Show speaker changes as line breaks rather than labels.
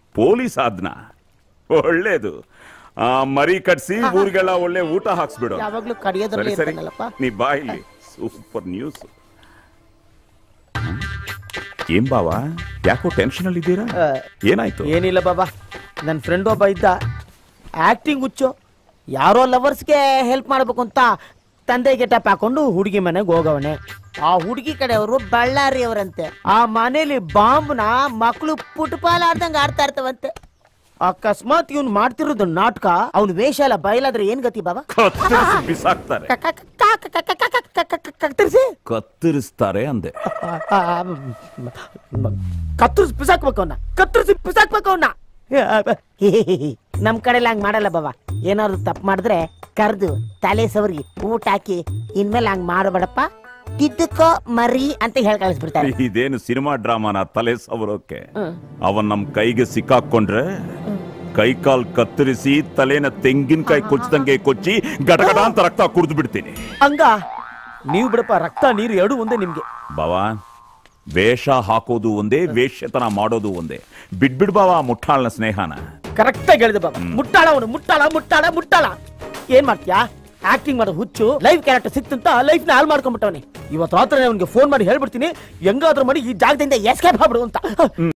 police ಆದ್ನ ಒಳ್ಳೇದು ಆ, ಮರಿ ಕಟ್ಸಿ ಊರಿಗೆಲ್ಲ ಒಳ್ಳೆ ಊಟ ಹಾಕ್ಸ್ಬಿಡು
ಯಾವಾಗ್ಲೂ
ಸರಿ
ಕಡಿಯೋದ್ರಲ್ಲಿ
ಸರಿ
ಇರ್ತಾನಲ್ಲಪ್ಪ
ನೀ ಬಾ ಇಲ್ಲಿ ಸೂಪರ್ ನ್ಯೂಸ್ ಏನ್ ಬಾವಾ ಯಾಕೋ ಟೆನ್ಷನ್ ಅಲ್ಲಿ ಇದ್ದೀರಾ
ಆ,
ಏನಾಯ್ತು
ಏನಿಲ್ಲ ಬಾಬಾ ನನ್ನ ಫ್ರೆಂಡ್ ಒಬ್ಬ ಇದ್ದ ಆಕ್ಟಿಂಗ್ ಹುಚ್ಚು ಯಾರೋ ಲವರ್ಸ್ಗೆ ಹೆಲ್ಪ್ ಮಾಡ್ಬೇಕು ಅಂತ ತಂದೆ ಗೆಟಪ್ ಹಾಕೊಂಡು ಹುಡುಗಿ ಮನೆಗೆ ಹೋಗವನೆ ಆ ಹುಡುಗಿ ಕಡೆಯವರು ಬಳ್ಳಾರಿ ಅವರಂತೆ ಆ ಮನೇಲಿ ಬಾಂಬ್ನ ಮಕ್ಕಳು ಪುಟ್ಪಾಲ್ ಆಡ್ದಂಗ ಆಡ್ತಾ ಇರ್ತವಂತೆ ಅಕಸ್ಮಾತ್ ಇವ್ನು ಮಾಡ್ತಿರೋದು ನಾಟಕ ಅವ್ನ ವೇಷ ಎಲ್ಲ ಬಯಲಾದ್ರೆ ಏನ್ ಗತಿ ಬಾಬಾ
ಕತ್ತರಿಸಿ ಬಿಸಾಕ್ತಾರೆ
ಕತ್ತರಿಸಿ
ಕತ್ತರಿಸ್ತಾರೆ ಅಂದೆ
ಕತ್ತರಿಸಿ ಬಿಸಾಕ್ಬೇಕು ಅವನ್ನ ಕತ್ತರಿಸಿ ಬಿಸಾಕ್ಬೇಕು ಅವನ್ನ ನಮ್ ಕಡೆಲ್ಲ ಹಂಗ್ ಮಾಡಲ್ಲ ಬಾಬಾ ಏನಾದ್ರು ತಪ್ಪು ಮಾಡಿದ್ರೆ ಕರ್ದು ತಲೆ ಸವರಿ ಊಟ ಹಾಕಿ ಇನ್ಮೇಲೆ ಹಂಗ್ ಮಾಡಬೇಡಪ್ಪ ತಿದ್ದಕ್ಕೋ ಮರಿ ಅಂತ ಹೇಳಿ ಕಳಿಸ್ಬಿಡ್ತಾರೆ
ಇದೇನು ಸಿನಿಮಾ ಡ್ರಾಮಾನ ತಲೆ ಸವರೋಕೆ ಅವನ್ ನಮ್ ಕೈಗೆ ಸಿಕ್ಕಾಕೊಂಡ್ರೆ ಕೈ ಕಾಲ್ ಕತ್ತರಿಸಿ ತಲೆನ ತೆಂಗಿನಕಾಯಿ ಕೊಚ್ಚದಂಗೆ ಕೊಚ್ಚಿ ಗಡಗಡ ಅಂತ ರಕ್ತ ಕುಡಿದು ಬಿಡ್ತೀನಿ
ಹಂಗ ನೀವು ಬಿಡಪ್ಪ ರಕ್ತ ನೀರು ಎರಡು ಒಂದೇ ನಿಮ್ಗೆ
ಬಾವಾ ವೇಷ ಹಾಕೋದು ಒಂದೇ ವೇಷ್ಯತನ ಮಾಡೋದು ಒಂದೇ ಬಿಡ್ಬಿಡ್ ಬಾವಾ ಮುಟ್ಟಾಳ್ನ ಸ್ನೇಹನ
ಕರೆಕ್ಟ್ ಆಗಿ ಹೇಳಿದೆ ಬಾಬಾ ಮುಟ್ಟಾಳ ಅವನು ಮುಟ್ಟಾಳ ಮುಟ್ಟಾಳ ಮುಟ್ಟಾಳ ಏನ್ ಮಾಡ್ತೀಯಾ ಆಕ್ಟಿಂಗ್ ಮಾಡೋ ಹುಚ್ಚು ಲೈಫ್ ಕ್ಯಾರೆಕ್ಟರ್ ಸಿಕ್ತಂತ ಲೈಫ್ ನ ಹಾಳು ಮಾಡ್ಕೊಂಡ್ಬಿಟ್ಟವನೆ ಇವತ್ತು ರಾತ್ರಿ ಅವನಿಗೆ ಫೋನ್ ಮಾಡಿ ಹೇಳ್ಬಿಡ್ತೀನಿ ಹೆಂಗಾದ್ರೂ ಮಾಡಿ ಈ ಜಾಗದಿಂದ ಎಸ್ಕೇಪ್ ಆಗ್ಬಿಡು ಅಂತ